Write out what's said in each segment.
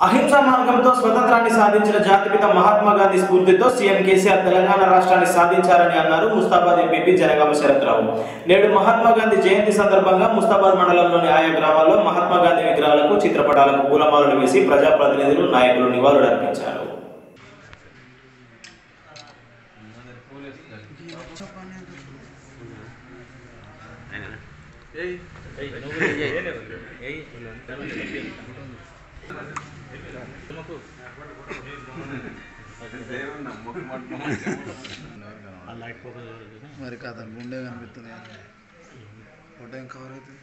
అహింసా మార్గంతో స్వతంత్రాన్ని సాధించిన జాతిపిత మహాత్మా గాంధీ స్ఫూర్తితో సీఎం కేసీఆర్ తెలంగాణ రాష్ట్రాన్ని సాధించారని అన్నారు ముస్తాబాద్ ఎంపీ జనగామ శరత్రావు నేడు మహాత్మా గాంధీ జయంతి సందర్భంగా ముస్తాబాద్ మండలంలోని ఆయా గ్రామాల్లో మహాత్మా గాంధీ విగ్రహాలకు చిత్రపటాలకు పూలమాలలు వేసి ప్రజాప్రతినిధులు నాయకులు నివాళులర్పించారు మరి కాదు గుండె కనిపిస్తుంది ఫోటో ఏం కవర్ అవుతుంది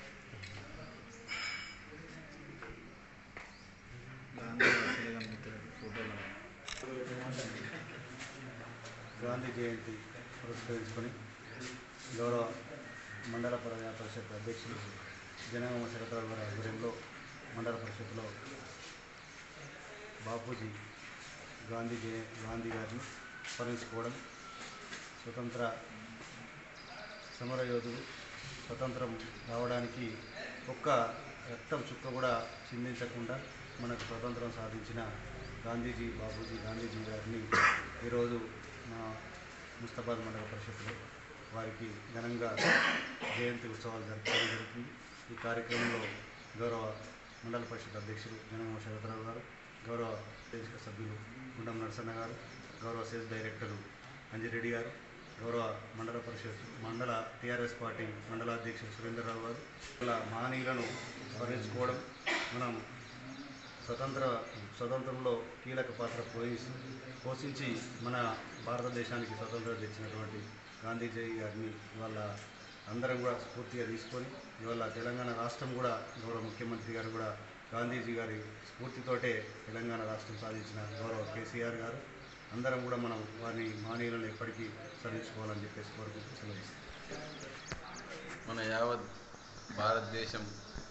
గాంధీ అసలే కనిపిస్తుంది ఫోటోలో గాంధీ జయంతి పురస్కరించుకొని గౌరవ మండల ప్రజా పరిషత్ అధ్యక్షులు జనగామ శరత్రావు గారి ఆధ్వర్యంలో మండల పరిషత్లో బాపూజీ గాంధీ జయ గాంధీ గారిని స్మరించుకోవడం స్వతంత్ర సమరయోధులు స్వతంత్రం రావడానికి ఒక్క రక్తం చుక్క కూడా చిందించకుండా మనకు స్వతంత్రం సాధించిన గాంధీజీ బాబూజీ గాంధీజీ గారిని ఈరోజు మా ముస్తాబాద్ మండల పరిషత్లో వారికి ఘనంగా జయంతి ఉత్సవాలు జరుపుకోవడం జరుగుతుంది ఈ కార్యక్రమంలో గౌరవ మండల పరిషత్ అధ్యక్షులు జనగామ శరత్రావు గారు గౌరవ దేశ సభ్యులు గుండం నరసన్న గారు గౌరవ సేల్స్ డైరెక్టరు అంజిరెడ్డి గారు గౌరవ మండల పరిషత్ మండల టీఆర్ఎస్ పార్టీ మండల అధ్యక్షుడు సురేందర్రావు గారు ఇలా మహనీయులను స్మరించుకోవడం మనం స్వతంత్ర స్వతంత్రంలో కీలక పాత్ర పోషి పోషించి మన భారతదేశానికి స్వతంత్రం తెచ్చినటువంటి గాంధీజీ గారిని ఇవాళ అందరం కూడా స్ఫూర్తిగా తీసుకొని ఇవాళ తెలంగాణ రాష్ట్రం కూడా గౌరవ ముఖ్యమంత్రి గారు కూడా గాంధీజీ గారి స్ఫూర్తితోటే తెలంగాణ రాష్ట్రం సాధించిన గౌరవ కేసీఆర్ గారు అందరం కూడా మనం వారిని మానవులను ఎప్పటికీ స్మరించుకోవాలని చెప్పేసి కోరుకుంటూ సెలవు మన యావత్ భారతదేశం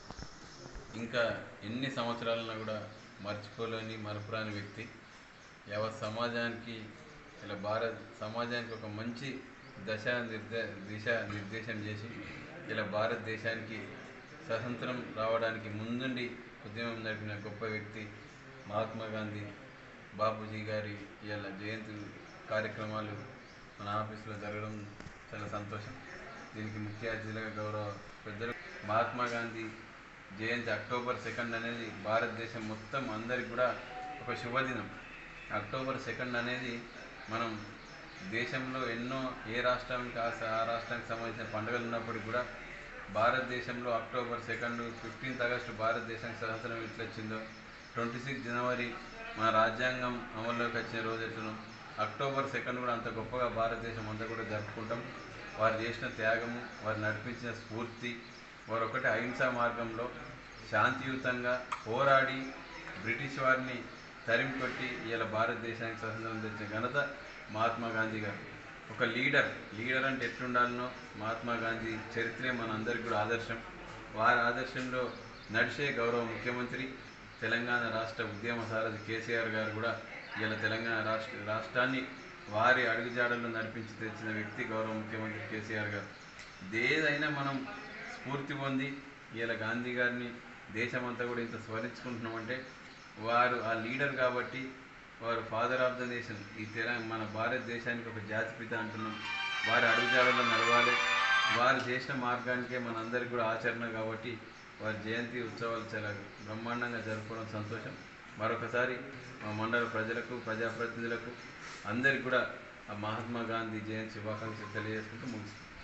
ఇంకా ఎన్ని సంవత్సరాలన్నా కూడా మర్చిపోలేని మరపురాని వ్యక్తి యావత్ సమాజానికి ఇలా భారత్ సమాజానికి ఒక మంచి దశ నిర్దే దిశ నిర్దేశం చేసి ఇలా భారతదేశానికి స్వతంత్రం రావడానికి ముందుండి ఉద్యమం నడిపిన గొప్ప వ్యక్తి మహాత్మా గాంధీ బాపూజీ గారి ఇలా జయంతి కార్యక్రమాలు మన ఆఫీస్లో జరగడం చాలా సంతోషం దీనికి ముఖ్య అతిథులుగా గౌరవ పెద్దలు మహాత్మా గాంధీ జయంతి అక్టోబర్ సెకండ్ అనేది భారతదేశం మొత్తం అందరికి కూడా ఒక శుభదినం అక్టోబర్ సెకండ్ అనేది మనం దేశంలో ఎన్నో ఏ రాష్ట్రానికి ఆ స- ఆ రాష్ట్రానికి సంబంధించిన పండుగలు ఉన్నప్పటికీ కూడా భారతదేశంలో అక్టోబర్ సెకండ్ ఫిఫ్టీన్త్ ఆగస్టు భారతదేశానికి స్వతంత్రం ఎట్లా వచ్చిందో ట్వంటీ సిక్స్ జనవరి మన రాజ్యాంగం అమల్లోకి వచ్చిన రోజు ఎట్లనో అక్టోబర్ సెకండ్ కూడా అంత గొప్పగా భారతదేశం అంతా కూడా జరుపుకుంటాం వారు చేసిన త్యాగము వారు నడిపించిన స్ఫూర్తి వారు ఒకటి అహింసా మార్గంలో శాంతియుతంగా పోరాడి బ్రిటిష్ వారిని తరిమి కొట్టి ఇలా భారతదేశానికి స్వతంత్రం తెచ్చిన ఘనత మహాత్మా గాంధీ గారు ఒక లీడర్ లీడర్ అంటే ఎట్లుండాలనో మహాత్మా గాంధీ చరిత్రే మనందరికీ కూడా ఆదర్శం వారి ఆదర్శంలో నడిచే గౌరవ ముఖ్యమంత్రి తెలంగాణ రాష్ట్ర ఉద్యమ సారథి కేసీఆర్ గారు కూడా ఇలా తెలంగాణ రాష్ట్ర రాష్ట్రాన్ని వారి అడుగుజాడల్లో నడిపించి తెచ్చిన వ్యక్తి గౌరవ ముఖ్యమంత్రి కేసీఆర్ గారు ఏదైనా మనం స్ఫూర్తి పొంది ఇలా గాంధీ గారిని దేశమంతా కూడా ఇంత స్మరించుకుంటున్నామంటే వారు ఆ లీడర్ కాబట్టి వారు ఫాదర్ ఆఫ్ ద నేషన్ ఈ తెలంగాణ మన భారతదేశానికి ఒక జాతిపిత అంటున్నాం వారి అడుగుజాడల్లో నడవాలి వారు చేసిన మార్గానికే మనందరికీ కూడా ఆచరణ కాబట్టి వారి జయంతి ఉత్సవాలు చాలా బ్రహ్మాండంగా జరుపుకోవడం సంతోషం మరొకసారి మా మండల ప్రజలకు ప్రజాప్రతినిధులకు అందరికీ కూడా ఆ మహాత్మా గాంధీ జయంతి శుభాకాంక్షలు తెలియజేసుకుంటూ ముగిస్తాం